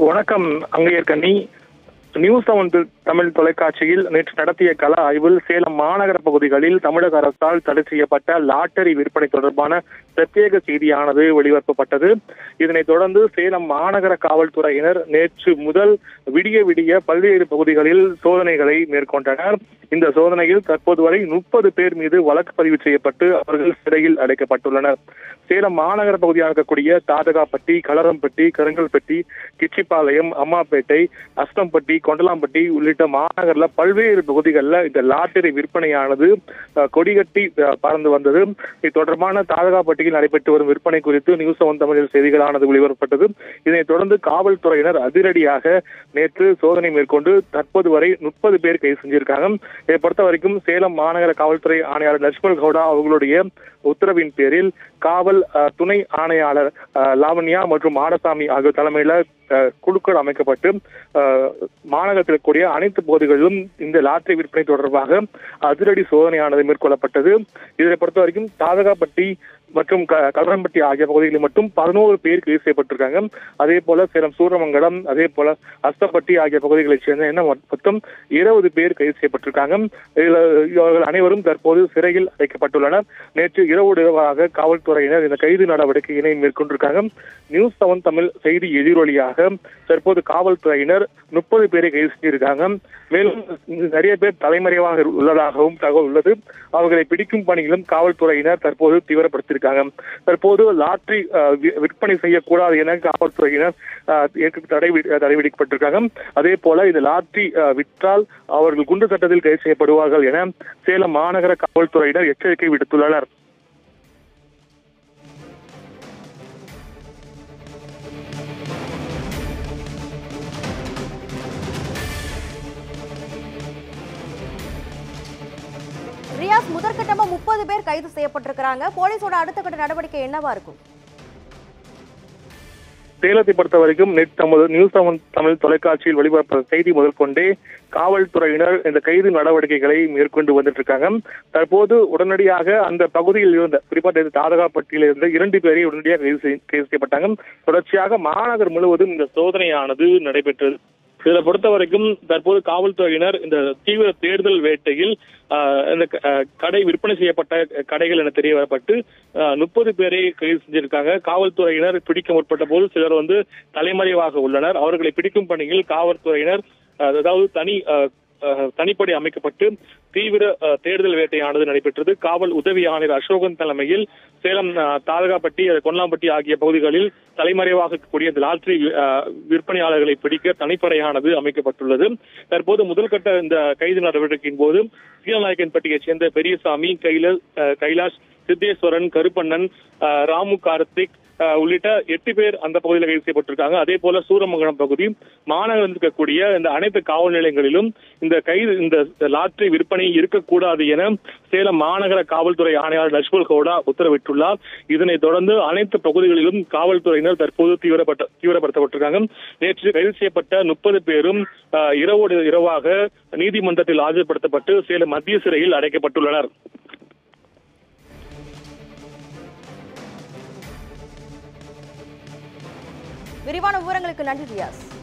வணக்கம் அங்கையர்கண்ணி news seven Tamil தொலைக்காட்சியில் நேற்று நடத்திய கள ஆய்வில் சேலம் மாநகர பகுதிகளில் தமிழக அரசால் தடை செய்யப்பட்ட லாட்டரி விற்பனை தொடர்பான பிரத்யேக செய்தியானது வெளிவரப்பட்டது இதனைத் தொடர்ந்து சேலம் மாநகர காவல்துறையினர் நேற்று முதல் விடிய விடிய பல்வேறு பகுதிகளில் சோதனைகளை மேற்கொண்டனர் இந்த சோதனையில் தற்போது வரை முப்பது பேர் மீது வழக்கு பதிவு செய்யப்பட்டு அவர்கள் சிறையில் அடைக்கப்பட்டுள்ளனர் சேலம் மாநகர பகுதியாக இருக்கக்கூடிய தாதகாப்பட்டி கலரம்பட்டி கருங்கல்பட்டி கிச்சிப்பாளையம் அம்மாப்பேட்டை அஸ்தம்பட்டி கொண்டலாம்பட்டி உள்ளிட்ட மாநகர்ல பல்வேறு பகுதிகளில் இந்த லாட்டரி விற்பனையானது அஹ், கொடிகட்டி அஹ், பறந்து வந்தது இது தொடர்பான தாதகாப்பட்டியில் நடைபெற்று வரும் விற்பனை குறித்து நியூஸ் செவன் தமிழில் செய்திகளானது வெளிவரப்பட்டது இதனைத் தொடர்ந்து காவல்துறையினர் அதிரடியாக நேற்று சோதனை மேற்கொண்டு தற்போது வரை முப்பது பேர் கைது செஞ்சிருக்காங்க இதை பொறுத்த வரைக்கும் சேலம் மாநகர காவல்துறை ஆணையாளர் லட்சுமண் கவுடா அவர்களுடைய உத்தரவின் பேரில் காவல் அஹ், துணை ஆணையாளர் அஹ், லாவண்யா மற்றும் மாடசாமி ஆகியோர் தலைமையில அஹ், குழுக்கள் அமைக்கப்பட்டு அஹ், மாநகரத்தில் இருக்கக்கூடிய அனைத்து பகுதிகளிலும் இந்த லாட்டரி விற்பனை தொடர்பாக அதிரடி சோதனையானது மேற்கொள்ளப்பட்டது இதனை பொறுத்த வரைக்கும் தாதகாப்பட்டி மற்றும் க- கலரம்பட்டி ஆகிய பகுதிகளில் மட்டும் பதினோரு பேர் கைது செய்யப்பட்டிருக்காங்க அதே போல சேலம் சூரமங்கலம் அதே போல அஸ்தப்பட்டி ஆகிய பகுதிகளைச் சேர்ந்த என்ன மொத்தம் இருபது பேர் கைது செய்யப்பட்டிருக்காங்க இதுல இவர்கள் அனைவரும் தற்போது சிறையில் அடைக்கப்பட்டுள்ளனர் நேற்று இரவு இரவாக காவல்துறையினர் இந்த கைது நடவடிக்கையினை மேற்கொண்டிருக்காங்க நியூஸ் செவன் தமிழ் செய்தி எதிரொலியாக தற்போது காவல்துறையினர் முப்பது பேரை கைது செஞ்சிருக்காங்க மேலும் இங்கு நிறைய பேர் தலைமறைவாக உள்ளதாகவும் தகவல் உள்ளது அவர்களை பிடிக்கும் பணியிலும் காவல்துறையினர் தற்போது தீவிரப்படுத்தியிருக்காங்க தற்போது லாட்டரி அஹ், வி- விற்பனை செய்யக்கூடாது என காவல்துறையினர் அஹ், ஏற்க- தடை வி- தடை விதிக்கப்பட்டிருக்காங்க அதே போல இந்த லாட்டரி அஹ், விற்றால் அவர்கள் குண்டு சட்டத்தில் கைது செய்யப்படுவார்கள் என சேலம் மாநகர காவல்துறையினர் எச்சரிக்கை விடுத்துள்ளனர் ரியாஸ் முதற்கட்டமா முப்பது பேர் கைது செய்யப்பட்டிருக்கிறாங்க போலீஸோட அடுத்த கட்ட நடவடிக்கை என்னவா இருக்கும் சேலத்தை பொறுத்த வரைக்கும் நெட் நமது நியூஸ் செவன் தமிழ் தொலைக்காட்சியில் வெளிவரப்பட்ட செய்தி முதல் கொண்டே காவல்துறையினர் இந்த கைது நடவடிக்கைகளை மேற்கொண்டு வந்துட்டு இருக்காங்க தற்போது உடனடியாக அந்த பகுதியில் இருந்த குறிப்பாக இந்த தாதகாப்பட்டியில் இருந்த இரண்டு பேரை உடனடியாக கைது செய்- கைது செய்யப்பட்டாங்க தொடர்ச்சியாக மாநகர் முழுவதும் இந்த சோதனையானது நடைபெற்றது இதை பொறுத்த வரைக்கும் தற்போது காவல்துறையினர் இந்த தீவிர தேடுதல் வேட்டையில் ஆஹ், இந்த க- ஆஹ், கடை விற்பனை செய்யப்பட்ட கடைகள் என தெரிய வரப்பட்டு முப்பது பேரை கைது செஞ்சிருக்காங்க காவல்துறையினர் பிடிக்க முற்பட்ட போது சிலர் வந்து தலைமறைவாக உள்ளனர் அவர்களை பிடிக்கும் பணியில் காவல்துறையினர் ஆஹ், அதாவது தனி ஆஹ், ஆஹ், தனிப்படை அமைக்கப்பட்டு தீவிர ஆஹ், தேடுதல் வேட்டையானது நடைபெற்றது காவல் உதவி ஆணையர் அசோகன் தலைமையில் சேலம் ஆஹ், தாதகாப்பட்டி அஹ், கொல்லாம்பட்டி ஆகிய பகுதிகளில் தலைமறைவாக இருக்கக்கூடிய இந்த லாட்டரி ஆஹ், விற்பனையாளர்களை பிடிக்க தனிப்படையானது அமைக்கப்பட்டுள்ளது தற்போது முதல்கட்ட இந்த கைது நடவடிக்கையின் போது சீனநாயக்கன்பட்டியைச் சேர்ந்த பெரியசாமி கைல ஆஹ், கைலாஷ் சித்தேஸ்வரன் கருப்பண்ணன் ஆஹ், ராமு கார்த்திக் ஆஹ், உள்ளிட்ட எட்டு பேர் அந்த பகுதியில் கைது செய்யப்பட்டிருக்காங்க அதே போல சூரமங்கலம் பகுதி மாநகரில் இருக்கக்கூடிய இந்த அனைத்து காவல் நிலையங்களிலும் இந்த கைது இந்த லாட்டரி விற்பனை இருக்கக்கூடாது என சேலம் மாநகர காவல்துறை ஆணையாளர் லட்சுமண் கவுடா உத்தரவிட்டுள்ளார் இதனைத் தொடர்ந்து அனைத்து பகுதிகளிலும் காவல்துறையினர் தற்போது தீவிரப்பட்ட தீவிரப்படுத்தப்பட்டிருக்காங்க நேற்று கைது செய்யப்பட்ட முப்பது பேரும் ஆஹ், இரவோடு இரவாக நீதிமன்றத்தில் ஆஜர்படுத்தப்பட்டு சேலம் மத்திய சிறையில் அடைக்கப்பட்டுள்ளனர் விரிவான விவரங்களுக்கு நன்றி ரியாஸ்